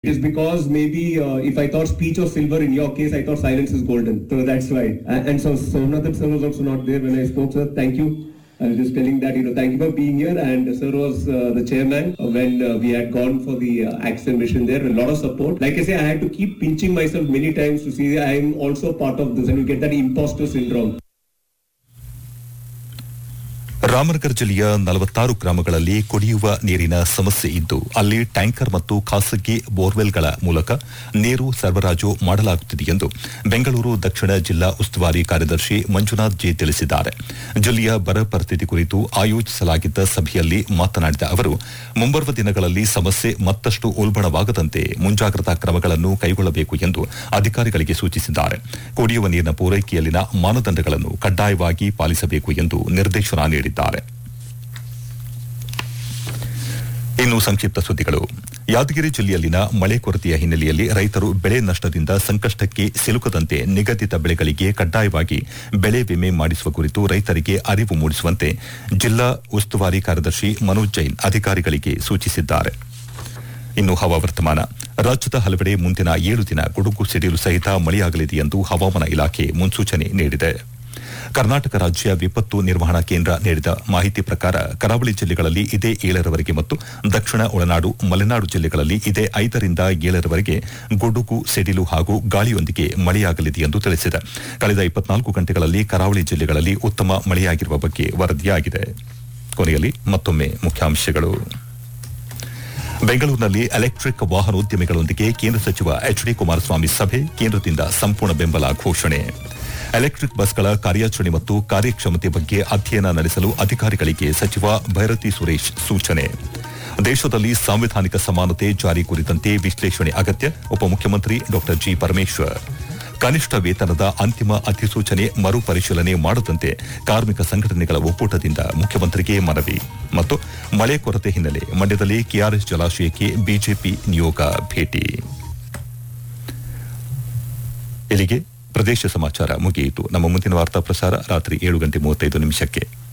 is because maybe uh, if I thought speech was silver in your case, I thought silence is golden. So that's why. And, and so Somnathan sir was also not there when I spoke, sir. Thank you. I was just telling that, you know, thank you for being here. And sir was uh, the chairman when uh, we had gone for the uh, action mission there. A lot of support. Like I say, I had to keep pinching myself many times to see I am also part of this and you get that imposter syndrome. Ramanagara ಜಿಲ್ಲೆಯ ನಲವತ್ತಾರು ಗ್ರಾಮಗಳಲ್ಲಿ ಕುಡಿಯುವ ನೀರಿನ ಸಮಸ್ಯೆ ಇದ್ದು ಅಲ್ಲಿ tanker ಮತ್ತು ಖಾಸಗಿ ಬೋರ್ವೆಲ್ಗಳ ಮೂಲಕ ನೀರು ಸರಬರಾಜು ಮಾಡಲಾಗುತ್ತಿದೆ ಎಂದು ಬೆಂಗಳೂರು ದಕ್ಷಿಣ ಜಿಲ್ಲಾ ಉಸ್ತುವಾರಿ ಕಾರ್ಯದರ್ಶಿ ಮಂಜುನಾಥ್ ಜೆ ತಿಳಿಸಿದ್ದಾರೆ ಜಿಲ್ಲೆಯ ಬರ ಪರಿಸ್ಥಿತಿ ಕುರಿತು ಆಯೋಜಿಸಲಾಗಿದ್ದ ಸಭೆಯಲ್ಲಿ ಮಾತನಾಡಿದ ಅವರು ಮುಂಬರುವ ದಿನಗಳಲ್ಲಿ ಸಮಸ್ಯೆ ಮತ್ತಷ್ಟು ಉಲ್ಬಣವಾಗದಂತೆ ಮುಂಜಾಗ್ರತಾ ಕ್ರಮಗಳನ್ನು ಕೈಗೊಳ್ಳಬೇಕು ಎಂದು ಅಧಿಕಾರಿಗಳಿಗೆ ಸೂಚಿಸಿದ್ದಾರೆ ಕುಡಿಯುವ ನೀರಿನ ಪೂರೈಕೆಯಲ್ಲಿನ ಮಾನದಂಡಗಳನ್ನು ಕಡ್ಡಾಯವಾಗಿ ಪಾಲಿಸಬೇಕು ಎಂದು ನಿರ್ದೇಶನ ನೀಡಿದ್ದಾರೆ ಇನ್ನು ಸಂಕ್ಷಿಪ್ತ ಸುದ್ದಿಗಳು ಯಾದಗಿರಿ ಜಿಲ್ಲೆಯಲ್ಲಿನ ಮಳೆ ಕೊರತೆಯ ಹಿನ್ನೆಲೆಯಲ್ಲಿ ರೈತರು ಬೆಳೆ ನಷ್ಟದಿಂದ ಸಂಕಷ್ಟಕ್ಕೆ ಸಿಲುಕದಂತೆ ನಿಗದಿತ ಬೆಳೆಗಳಿಗೆ ಕಡ್ಡಾಯವಾಗಿ ಬೆಳೆ ವಿಮೆ ಮಾಡಿಸುವ ಕುರಿತು ರೈತರಿಗೆ ಅರಿವು ಮೂಡಿಸುವಂತೆ ಜಿಲ್ಲಾ ಉಸ್ತುವಾರಿ ಕಾರ್ಯದರ್ಶಿ ಮನೋಜ್ ಜೈನ್ ಅಧಿಕಾರಿಗಳಿಗೆ ಸೂಚಿಸಿದ್ದಾರೆ ಇನ್ನು ಹವಾವರ್ತಮಾನ ರಾಜ್ಯದ ಹಲವೆಡೆ ಮುಂದಿನ ಏಳು ದಿನ ಗುಡುಗು ಸಿಡಿಲು ಸಹಿತ ಮಳೆಯಾಗಲಿದೆ ಎಂದು ಹವಾಮಾನ ಇಲಾಖೆ ಮುನ್ಸೂಚನೆ ನೀಡಿದೆ ಕರ್ನಾಟಕ ರಾಜ್ಯ ವಿಪತ್ತು ನಿರ್ವಹಣಾ ಕೇಂದ್ರ ನೀಡಿದ ಮಾಹಿತಿ ಪ್ರಕಾರ ಕರಾವಳಿ ಜಿಲ್ಲೆಗಳಲ್ಲಿ ಇದೇ ಏಳರವರೆಗೆ ಮತ್ತು ದಕ್ಷಿಣ ಒಳನಾಡು ಮಲೆನಾಡು ಜಿಲ್ಲೆಗಳಲ್ಲಿ ಇದೇ ಐದರಿಂದ ಏಳರವರೆಗೆ ಗುಡುಗು ಸಿಡಿಲು ಹಾಗೂ ಗಾಳಿಯೊಂದಿಗೆ ಮಳೆಯಾಗಲಿದೆ ಎಂದು ತಿಳಿಸಿದೆ ಕಳೆದ ಇಪ್ಪತ್ನಾಲ್ಕು ಗಂಟೆಗಳಲ್ಲಿ ಕರಾವಳಿ ಜಿಲ್ಲೆಗಳಲ್ಲಿ ಉತ್ತಮ ಮಳೆಯಾಗಿರುವ ಬಗ್ಗೆ ವರದಿಯಾಗಿದೆ ಕೊನೆಯಲ್ಲಿ ಮತ್ತೊಮ್ಮೆ ಮುಖ್ಯಾಂಶಗಳು ಬೆಂಗಳೂರಿನಲ್ಲಿ ಎಲೆಕ್ಟ್ರಿಕ್ ವಾಹನೋದ್ಯಮಿಗಳೊಂದಿಗೆ ಕೇಂದ್ರ ಸಚಿವ ಎಚ್ ಡಿ ಕುಮಾರಸ್ವಾಮಿ ಸಭೆ ಕೇಂದ್ರದಿಂದ ಸಂಪೂರ್ಣ ಬೆಂಬಲ ಘೋಷಣೆ ಎಲೆಕ್ಟ್ರಿಕ್ ಬಸ್ಗಳ ಕಾರ್ಯಾಚರಣೆ ಮತ್ತು ಕಾರ್ಯಕ್ಷಮತೆ ಬಗ್ಗೆ ಅಧ್ಯಯನ ನಡೆಸಲು ಅಧಿಕಾರಿಗಳಿಗೆ ಸಚಿವ ಭೈರತಿ ಸುರೇಶ್ ಸೂಚನೆ ದೇಶದಲ್ಲಿ ಸಾಂವಿಧಾನಿಕ ಸಮಾನತೆ ಜಾರಿ ಕುರಿತಂತೆ ವಿಶ್ಲೇಷಣೆ ಅಗತ್ಯ ಉಪಮುಖ್ಯಮಂತ್ರಿ ಡಾ ಜಿ ಪರಮೇಶ್ವರ್ ಕನಿಷ್ಠ ವೇತನದ ಅಂತಿಮ ಅಧಿಸೂಚನೆ ಮರುಪರಿಶೀಲನೆ ಮಾಡದಂತೆ ಕಾರ್ಮಿಕ ಸಂಘಟನೆಗಳ ಒಕ್ಕೂಟದಿಂದ ಮುಖ್ಯಮಂತ್ರಿಗೆ ಮನವಿ ಮತ್ತು ಮಳೆ ಕೊರತೆ ಹಿನ್ನೆಲೆ ಮಂಡ್ಯದಲ್ಲಿ ಕೆಆರ್ಎಸ್ ಜಲಾಶಯಕ್ಕೆ ಬಿಜೆಪಿ ನಿಯೋಗ ಭೇಟಿ ಇಲ್ಲಿಗೆ ಪ್ರದೇಶ ಸಮಾಚಾರ ಮುಗಿಯಿತು ನಮ್ಮ ಮುಂದಿನ ವಾರ್ತಾ ಪ್ರಸಾರ ರಾತ್ರಿ ಏಳು ಗಂಟೆ ಮೂವತ್ತೈದು ನಿಮಿಷಕ್ಕೆ